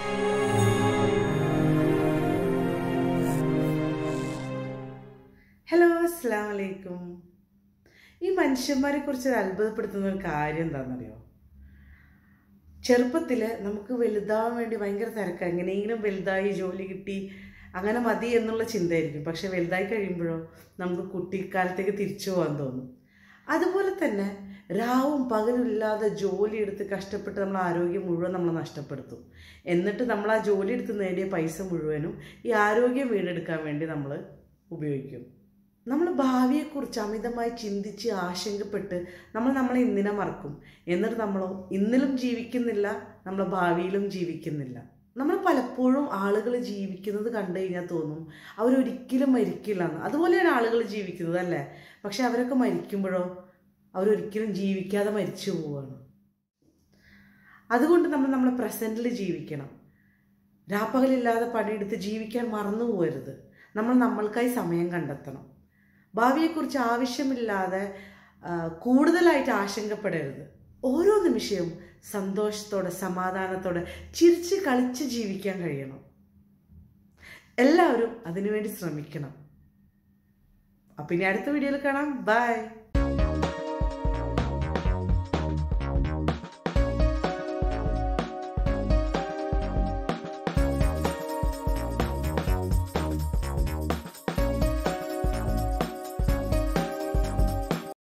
hello അസ്സാം വലൈക്കും ഈ മനുഷ്യന്മാരെ കുറിച്ച് അത്ഭുതപ്പെടുത്തുന്ന ഒരു കാര്യം എന്താണെന്നറിയോ ചെറുപ്പത്തിൽ നമുക്ക് വലുതാവാൻ വേണ്ടി ഭയങ്കര തിരക്കാണ് എങ്ങനെയെങ്കിലും വലുതായി ജോലി കിട്ടി അങ്ങനെ മതി എന്നുള്ള ചിന്തയായിരിക്കും പക്ഷെ വലുതായി കഴിയുമ്പോഴോ നമുക്ക് കുട്ടിക്കാലത്തേക്ക് തിരിച്ചു പോകാൻ തോന്നും അതുപോലെ തന്നെ രാവും പകലും ഇല്ലാതെ ജോലി എടുത്ത് കഷ്ടപ്പെട്ട് നമ്മൾ ആരോഗ്യം മുഴുവൻ നമ്മൾ നഷ്ടപ്പെടുത്തും എന്നിട്ട് നമ്മൾ ആ ജോലി എടുത്ത് നേടിയ പൈസ മുഴുവനും ഈ ആരോഗ്യം വീണ്ടെടുക്കാൻ വേണ്ടി നമ്മൾ ഉപയോഗിക്കും നമ്മൾ ഭാവിയെക്കുറിച്ച് അമിതമായി ചിന്തിച്ച് ആശങ്കപ്പെട്ട് നമ്മൾ നമ്മളെ ഇന്നിനെ മറക്കും എന്നിട്ട് നമ്മളോ ഇന്നിലും ജീവിക്കുന്നില്ല നമ്മൾ ഭാവിയിലും ജീവിക്കുന്നില്ല നമ്മൾ പലപ്പോഴും ആളുകൾ ജീവിക്കുന്നത് കണ്ടു കഴിഞ്ഞാൽ തോന്നും അവരൊരിക്കലും മരിക്കില്ല എന്ന് അതുപോലെയാണ് ആളുകൾ ജീവിക്കുന്നത് അല്ലേ പക്ഷെ അവരൊക്കെ മരിക്കുമ്പോഴോ അവരൊരിക്കലും ജീവിക്കാതെ മരിച്ചു പോവുകയാണ് അതുകൊണ്ട് നമ്മൾ നമ്മളെ പ്രസൻറ്റിൽ ജീവിക്കണം രാപ്പകലില്ലാതെ പണിയെടുത്ത് ജീവിക്കാൻ മറന്നു പോകരുത് നമ്മൾ നമ്മൾക്കായി സമയം കണ്ടെത്തണം ഭാവിയെക്കുറിച്ച് ആവശ്യമില്ലാതെ ആ, കൂടുതലായിട്ട് ആശങ്കപ്പെടരുത് ഓരോ നിമിഷവും സന്തോഷത്തോടെ സമാധാനത്തോടെ ചിരിച്ച് കളിച്ച് ജീവിക്കാൻ കഴിയണം എല്ലാവരും അതിനുവേണ്ടി ശ്രമിക്കണം അപ്പം ഇനി അടുത്ത വീഡിയോയിൽ കാണാം ബൈ